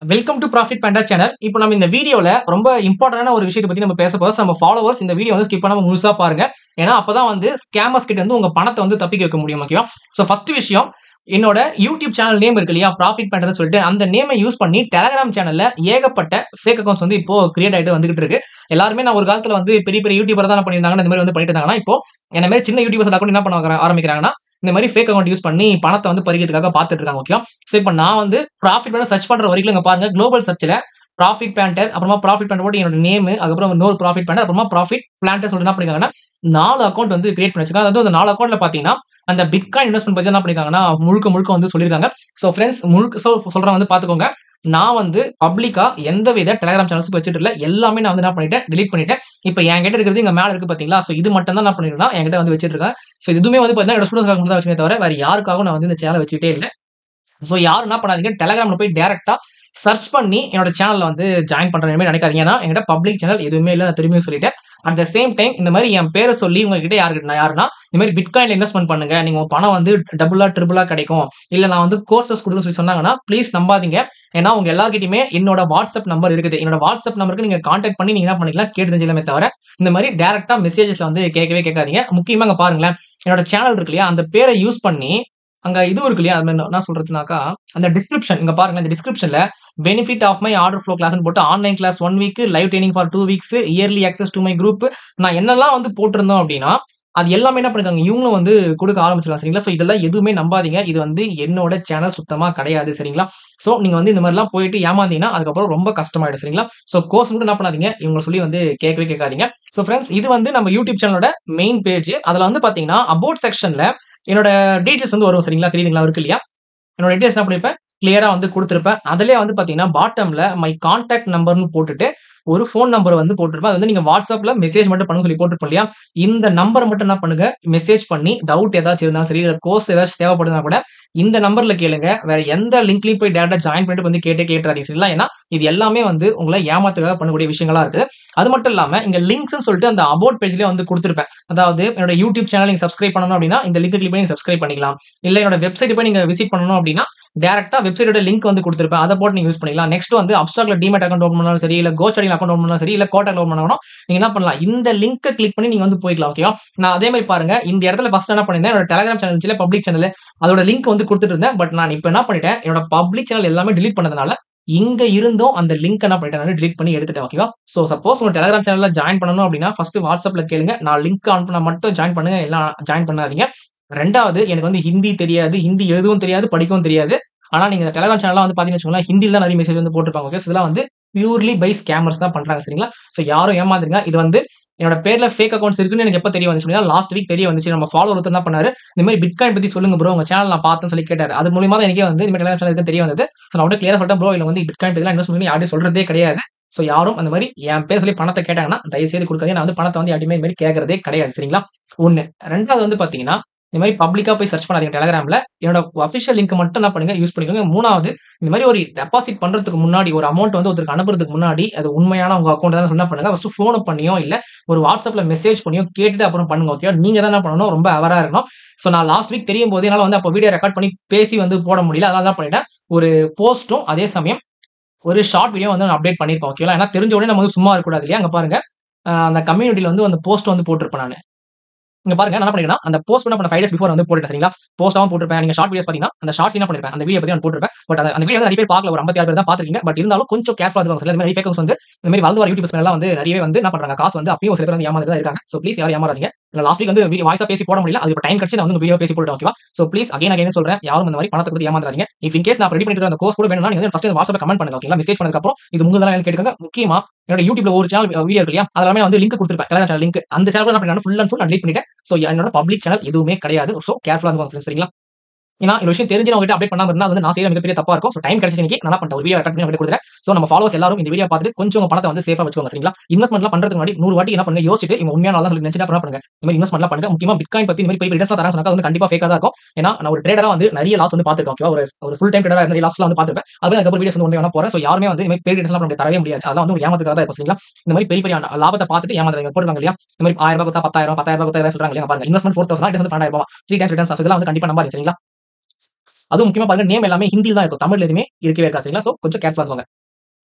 welcome to profit panda channel இப்போ நம்ம இந்த வீடியோல ரொம்ப இம்பார்ட்டன்டான ஒரு விஷயத்தை பத்தி நம்ம பேச போறோம் நம்ம ஃபாலோவர்ஸ் இந்த வீடியோ வந்து ஸ்கிப் பண்ணாம முழுசா பாருங்க ஏன்னா அப்பதான் வந்து ஸ்கேமர்ஸ் கிட்ட இருந்து உங்க பணத்தை வந்து தப்பிக்க வைக்க முடியும் ஓகேவா ஸோ ஃபர்ஸ்ட் விஷயம் என்னோட யூடியூப் சேனல் நேம் இருக்கு இல்லையா ப்ராஃபிட் பண்றதுன்னு சொல்லிட்டு அந்த நேமை யூஸ் பண்ணி டெலகிராம் சேனல்ல ஏகப்பட்ட ஃபேக் அக்கௌண்ட்ஸ் வந்து இப்போ கிரியேட் ஆயிட்டு வந்துகிட்டு இருக்கு எல்லாருமே நான் ஒரு காலத்துல வந்து பெரிய பெரிய யூடியூபர் தான் பண்ணியிருந்தாங்க இந்த மாதிரி வந்து பண்ணிட்டு இருந்தாங்கன்னா இப்போ என்ன மாதிரி சின்ன யூடியூபர்ஸ் அக்கௌண்ட் என்ன பண்ண ஆரம்பிக்கிறாங்கன்னா இந்த மாதிரி ஃபேக் அக்கௌண்ட் யூஸ் பண்ணி பணத்தை வந்து பறிக்கிறதுக்காக பார்த்துட்டு இருக்காங்க ஓகே ஸோ இப்போ நான் வந்து ப்ராஃபிட் பண்ண சர்ச் பண்ற வரைக்கும் இங்க பாருங்க குளோபல் சர்ச்சில் ப்ராஃபிட் பேண்டர் அப்புறமா ப்ராஃபிட் பேண்டர் போட்டு என்னோட நேம் அதுக்கப்புறம் இன்னொரு ப்ராஃபிட் பேண்டர் அப்புறமா ப்ராஃபிட் பிளான்டர் சொல்லிட்டு என்ன பண்ணிருக்காங்கன்னா நாலு அக்கௌண்ட் வந்து கிரியேட் பண்ணி வச்சிருக்காங்க அதாவது அந்த நாலு அக்கௌண்ட்ல பாத்தீங்கன்னா அந்த பிட்காயின் இன்வெஸ்ட்மெண்ட் பத்தி என்ன பண்ணிருக்காங்கன்னா முழுக்க முழுக்க வந்து சொல்லியிருக்காங்க ஸோ ஃப்ரெண்ட்ஸ் முழுக்க சொல் சொல்றேன் வந்து பாத்துக்கோங்க நான் வந்து பப்ளிக்கா எந்த வித டெலிகிராம் சேனல்ஸ் வச்சுட்டு இல்லை எல்லாமே நான் வந்து என்ன பண்ணிட்டேன் delete பண்ணிட்டேன் இப்போ என்கிட்ட இருக்கிறது இங்க மேல இருக்கு பாத்தீங்களா ஸோ இது மட்டும் தான் என்ன பண்ணிருக்கேன் என்கிட்ட வந்து வச்சிட்டு இருக்கேன் ஸோ இதுவுமே வந்து பார்த்தீங்கன்னா என்னோட ஸ்டூடெண்ட்ஸ்க்காக மட்டும் தான் வச்சுக்கே தவிர வேற யாருக்காகவும் நான் வந்து இந்த சேனல் வச்சுட்டே இல்லை ஸோ யாரும் என்ன பண்ணாதீங்க டெலிகிராம்ல போய் டேரக்டா சர்ச் பண்ணி என்னோட சேனல்ல வந்து ஜாயின் பண்ற மாதிரி நினைக்காதீங்க ஏன்னா என்கிட்ட பப்ளிக் சேனல் எதுவுமே இல்லை நான் திரும்பியும் சொல்லிட்டேன் அட் த சேம் டைம் இந்த மாதிரி என் பேரை சொல்லி உங்ககிட்ட யாருக்கு யாருன்னா இந்த மாதிரி பிட்காயின்ல இன்வெஸ்ட்மெண்ட் பண்ணுங்க நீங்க உங்க பணம் வந்து டபுளா ட்ரிபிளா கிடைக்கும் இல்ல நான் வந்து கோர்சஸ் கொடுத்து சொல்லி சொன்னாங்கன்னா ப்ளீஸ் நம்பாதீங்க ஏன்னா உங்க எல்லார்கிட்டயுமே என்னோட வாட்ஸ்அப் நம்பர் இருக்குது என்னோட வாட்ஸ்அப் நம்பருக்கு நீங்க கான்டாக்ட் பண்ணி நீங்க என்ன பண்ணிக்கலாம் கேட்டு தெரிஞ்சிக்கலாமே தவிர இந்த மாதிரி டேரக்டா மெசேஜஸ்ல வந்து கேட்கவே கேட்காதீங்க முக்கியமா அங்க பாருங்களேன் என்னோட சேனல் இருக்கு இல்லையா அந்த பேரை யூஸ் பண்ணி அங்க இது இருக்கு இல்லையா அது மாதிரி என்ன சொல்றதுனாக்கா அந்த டிஸ்கிரிப்ஷன் இங்க பாருங்க இந்த டிஸ்கிரிப்ஷன்ல benefit of my order flow class போட்டு online class one week live training for two weeks early access to my group நான் என்னெல்லாம் வந்து போட்டிருந்தோம் அப்படின்னா அது எல்லாமே என்ன பண்ணிருக்காங்க இவங்களும் வந்து கொடுக்க ஆரம்பிச்சிடலாம் சரிங்களா ஸோ இதெல்லாம் எதுவுமே நம்பாதீங்க இது வந்து என்னோட சேனல் சுத்தமா கிடையாது சரிங்களா ஸோ நீங்க வந்து இந்த மாதிரிலாம் போயிட்டு ஏமாந்தீங்கன்னா அதுக்கப்புறம் ரொம்ப கஷ்டமாயிடும் சரிங்களா ஸோ கோர்ஸ் மட்டும் என்ன பண்ணாதீங்க இவங்க சொல்லி வந்து கேட்கவே கேட்காதீங்க ஸோ ஃப்ரெண்ட்ஸ் இது வந்து நம்ம யூடியூப் சேனலோட மெயின் பேஜ் அதுல வந்து பாத்தீங்கன்னா அபவுட் செக்ஷன்ல என்னோட டீடைல்ஸ் வந்து வரும் சரிங்களா தெரியுதுங்களா இருக்கு இல்லையா என்னோட டீடைல்ஸ் என்ன பண்ணிருப்பேன் கிளியரா வந்து கொடுத்துருப்பேன் அதுலயே வந்து பாத்தீங்கன்னா பாட்டம்ல மை கான்டாக்ட் நம்பர்னு போட்டுட்டு ஒரு ஃபோன் நம்பர் வந்து போட்டிருப்பேன் அது வந்து நீங்க வாட்ஸ்அப்ல மெசேஜ் மட்டும் பண்ணுங்க சொல்லி போட்டுருப்போம் இல்லையா இந்த நம்பர் மட்டும் என்ன பண்ணுங்க மெசேஜ் பண்ணி டவுட் ஏதாச்சும் இருந்தாலும் சரி இல்லை கோர்ஸ் ஏதாச்சும் தேவைப்படுதுனா கூட இந்த நம்பர்ல கேளுங்க வேற எந்த லிங்க்லயும் போய் டேரக்டா ஜாயின் பண்ணிட்டு வந்து கேட்டே கேட்டுறாதீங்க சரிங்களா ஏன்னா இது எல்லாமே வந்து உங்களை ஏமாத்துக்காக பண்ணக்கூடிய விஷயங்களா இருக்குது அது மட்டும் இல்லாம இங்க லிங்க்ஸ் சொல்லிட்டு அந்த அபவுட் பேஜ்லயே வந்து கொடுத்துருப்பேன் அதாவது என்னோட யூடியூப் சேனல் நீங்க சப்ஸ்கிரைப் பண்ணணும் அப்படின்னா இந்த லிங்க் கிளிக் பண்ணி சப்ஸ்கிரைப் பண்ணிக்கலாம் இல்ல என்னோட வெப்சைட் போய் நீங்க விசிட் பண்ணணும் அப்படின்னா டேரக்டா வெப்சைட்டோட லிங்க் வந்து கொடுத்துருப்பேன் அதை போட்டு நீங்க யூஸ் பண்ணிக்கலாம் நெக்ஸ்ட் வந்து அப்சாக்ல டிமெட் அக்கௌண்ட் ஓப்பன் பண்ணாலும் சரி இல்ல கோச்சடிங் அக்கௌண்ட் ஓப்பன் பண்ணாலும் சரி இல்ல கோட்டாக்ல ஓப்பன் பண்ணாலும் நீங்க என்ன பண்ணலாம் இந்த லிங்க் கிளிக் பண்ணி நீங்க வந்து போய்க்கலாம் ஓகேவா நான் அதே மாதிரி பாருங்க இந்த இடத்துல ஃபர்ஸ்ட் என்ன பண்ணிருந்தேன் என்னோட டெலிகிராம் சேனல் பப்ளிக் சேனல் அதோட லிங்க் வந்து கொடுத்துட்டு இருந்தேன் பட் நான் இப்போ என்ன பண்ணிட்டேன் என்னோட பப்ளிக் சேனல் எல்லாமே delete பண்ணதுனால இங்க இருந்தும் அந்த லிங்க் என்ன பண்ணிட்டேன் நான் delete பண்ணி எடுத்துட்டேன் ஓகேவா சோ சப்போஸ் உங்க டெலிகிராம் சேனல்ல ஜாயின் பண்ணணும் அப்படின்னா ஃபர்ஸ்ட் வாட்ஸ்அப்ல கேளுங்க நான் லிங்க் ஆன் பண்ணா மட்டும் ஜாயின் பண்ணுங்க எல்லாம் ஜாயின் பண்ணாதீங்க ரெண்டாவது எனக்கு வந்து ஹிந்தி தெரியாது ஹிந்தி எழுதவும் தெரியாது படிக்கவும் தெரியாது ஆனா நீங்க டெலிகிராம் சேனல்ல வந்து பாத்தீங்கன்னு வச்சுக்கோங்களேன் ஹிந்தில தான் நிறைய மெசேஜ் வந்து போட்டிருப்பாங்க ஓகே இதெல்லாம் வந்து பியூர்லி பை ஸ்கேமர்ஸ் தான் பண்றாங்க சரிங்களா சோ யாரும் ஏமாந்துருங்க இது வந்து என்னோட பேர்ல ஃபேக் அக்கௌண்ட்ஸ் இருக்குன்னு எனக்கு எப்போ தெரிய வந்துச்சு லாஸ்ட் வீக் தெரிய வந்துச்சு நம்ம ஃபாலோ ஒருத்தர் என்ன பண்ணாரு இந்த மாதிரி பிட்காயின் பத்தி சொல்லுங்க ப்ரோ உங்க சேனல் நான் பார்த்தேன்னு சொல்லி கேட்டாரு அது மூலியமா தான் எனக்கே வந்து இந்த மாதிரி டெலிகிராம் சேனல் தெரிய வந்தது ஸோ நான் அப்படியே கிளியரா சொல்லிட்டேன் ப்ரோ இல்லை வந்து பிட்காயின் பத்தி இன்வெஸ்ட் பண்ணி யாரும் சொல்றதே கிடையாது ஸோ யாரும் அந்த மாதிரி என் பேர் சொல்லி பணத்தை கேட்டாங்கன்னா தயவு செய்து கொடுக்காதீங்க நான் வந்து பணத்தை வந்து யாருமே இந்த மாதிரி கேட்கறதே கிடையாது சரிங்களா ஒன்று ரெண்டாவது வந்து பாத்தீங்கன்னா இந்த மாதிரி பப்ளிக்கா போய் சர்ச் பண்ணாதீங்க டெலிகிராம்ல என்னோட அஃபிஷியல் லிங்க் மட்டும் என்ன பண்ணுங்க யூஸ் பண்ணிக்கோங்க மூணாவது இந்த மாதிரி ஒரு டெபாசிட் பண்றதுக்கு முன்னாடி ஒரு அமௌண்ட் வந்து ஒருத்தருக்கு அனுப்புறதுக்கு முன்னாடி அது உண்மையான உங்க அக்கௌண்ட் தான் என்ன பண்ணுங்க ஃபர்ஸ்ட் ஃபோன் பண்ணியோ இல்ல ஒரு வாட்ஸ்அப்ல மெசேஜ் பண்ணியோ கேட்டுட்டு அப்புறம் பண்ணுங்க ஓகே நீங்க தான் என்ன பண்ணணும் ரொம்ப அவரா இருக்கணும் ஸோ நான் லாஸ்ட் வீக் தெரியும் போது என்னால் வந்து அப்போ வீடியோ ரெக்கார்ட் பண்ணி பேசி வந்து போட முடியல அதனால தான் பண்ணிட்டேன் ஒரு போஸ்ட்டும் அதே சமயம் ஒரு ஷார்ட் வீடியோ வந்து நான் அப்டேட் பண்ணிருப்பேன் ஓகேங்களா ஏன்னா தெரிஞ்ச உடனே நம்ம வந்து சும்மா இருக்கக்கூடாது இல்லையா அங்க பாருங்க அஹ் அந்த கம்யூனிட்டியில வந்து அந்த போஸ்ட் வந்து போட்டிருப்பேன் நான் இங்க பாருங்க நான் என்ன பண்ணிருக்கேன் அந்த போஸ்ட் என்ன பண்ண ஃபைவ் டேஸ் பிஃபோர் வந்து போட்டுட்டேன் சரிங்களா போஸ்டாவும் போட்டிருப்பேன் நீங்க ஷார்ட் வீடியோஸ் பாத்தீங்கன்னா அந்த ஷார்ட்ஸ் என்ன பண்ணிருப்பேன் அந்த வீடியோ பத்தி நான் போட்டிருப்பேன் பட் அந்த வீடியோ நிறைய பேர் பார்க்கல ஒரு ஐம்பத்தி ஆறு பேர் தான் பாத்துருக்கீங்க பட் இருந்தாலும் கொஞ்சம் கேர்ஃபுல்லா இருக்கும் சில மாதிரி ஃபேக் வந்து இந்த மாதிரி வளர்ந்து வர யூடியூப்ஸ் எல்லாம் வந்து நிறைய வந்து என்ன பண்றாங்க காசு வந்து அப்பயும் ஒரு சில பேர் வந்து ஏமாந்து தான் இருக்காங்க ஸோ ப்ளீஸ் யாரும் ஏமாறாதீங்க லாஸ்ட் வீக் வந்து வீடியோ வாய்ஸா பேசி போட முடியல அது இப்போ டைம் கழிச்சு நான் வந்து வீடியோ பேசி போட்டு ஓகேவா ஸோ ப்ளீஸ் அகைன் அகைன் சொல்றேன் யாரும் இந்த மாதிரி பணத்தை கொடுத்து ஏமாறாதீங்க இஃப் இன் கேஸ் நான் ரெடி பண்ணிட்டு அந்த கோர்ஸ் கூட வேணும்னா நீங்க ஃபர்ஸ்ட் வாட்ஸ்அப் கமெண்ட் பண்ணுங்க ஓகேங்களா மெசேஜ் பண்ணதுக்கு அப்புறம் இது உங்களுக்கு கேட்டுக்கோங்க முக்கியமா என்னோட யூடியூப்ல ஒரு சேனல் வீடியோ இருக்கு இல்லையா அதெல்லாமே வந்து லிங்க் கொடுத்துருப்பேன் டெலிகிராம் சேனல் லிங்க் அந்த சேனல் என்ன பண்ணி ஃபுல் அண்ட் ஃபுல் delete பண்ணிட்டேன் ஸோ என்னோட பப்ளிக் சேனல் எதுவுமே கிடையாது ஸோ கேர்ஃபுல்லா வந்து சரிங்களா ஏன்னா இந்த விஷயம் தெரிஞ்சு உங்ககிட்ட அப்டேட் பண்ணாம இருந்தா அது வந்து நான் செய்யற மிகப்பெரிய தப்பா இருக்கும் ஸோ டைம் கிடைச்சு இன்னைக்கு நான் என்ன பண்ணிட்டேன் ஒரு வீடியோ ரெக்கார்ட் பண்ணி உங்களுக்கு கொடுத்துறேன் ஸோ நம்ம ஃபாலோஸ் எல்லாரும் இந்த வீடியோ பார்த்துட்டு கொஞ்சம் உங்க பணத்தை வந்து சேஃபா வச்சுக்கோங்க சரிங்களா இன்வெஸ்ட்மெண்ட்லாம் பண்றதுக்கு முன்னாடி நூறு வாட்டி என்ன பண்ணுங்க யோசிச்சுட்டு இவங்க உண்மையான சொல்லி நினைச்சிட்டு அப்புறம் பண்ணுங்க இந்த மாதிரி இன்வெஸ்ட்மெண்ட்லாம் பண்ணுங்க முக்கியமா பிட்காயின் பத்தி இந்த மாதிரி பெரிய பெரிய தரேன் சொன்னா வந்து கண்டிப்பா ஃபேக்கா தான் இருக்கும் ஏன்னா நான் ஒரு ட்ரேடரா வந்து நிறைய லாஸ் வந்து பார்த்துருக்கேன் ஓகேவா ஒரு ஒரு ஃபுல் டைம் ட்ரேடரா நிறைய லாஸ்லாம் வந்து பார்த்துருப்பேன் அது அதுக்கப்புறம் வீடியோஸ் வந்து ஒன்றே போறேன் ஸோ யாருமே வந்து இந்த மாதிரி பெரிய ரிட்டர்ன்லாம் நமக்கு தரவே முடியாது அதெல்லாம் வந்து ஒரு ஏமாத்துக்காக தான் இருக்கும் சரிங்களா இந்த மாதிரி பெரிய பெரிய லாபத்தை பார்த்துட்டு ஏமாத்துறாங்க போடுறாங்க இல்லையா இந்த மாதிரி ஆயிரம் ரூபாய் கொடுத்தா பத்தாயிரம் பத்தாயிரம் ரூபாய் கொடுத்தா சொல்றாங்க இல்லையா பாருங்க இன்வெஸ்ட்மெண்ட் ஃபோர் தௌசண்ட் வந்து பன்னெண்டாயிரம் ரூபாய் த்ரீ டைம்ஸ் ரிட்டர்ன்ஸ் இதெல்லாம் வந்து கண்டிப்பா நம்பாதீங்க சரிங்களா அதுவும் முக்கியமா பாருங்க நேம் எல்லாமே ஹிந்தியில் தான் இருக்கும் தமிழ் எதுவுமே இருக்கவே இருக்கா சரிங்களா ஸோ கொஞ்சம் கேர்ஃபுல்லாக இருக்காங்க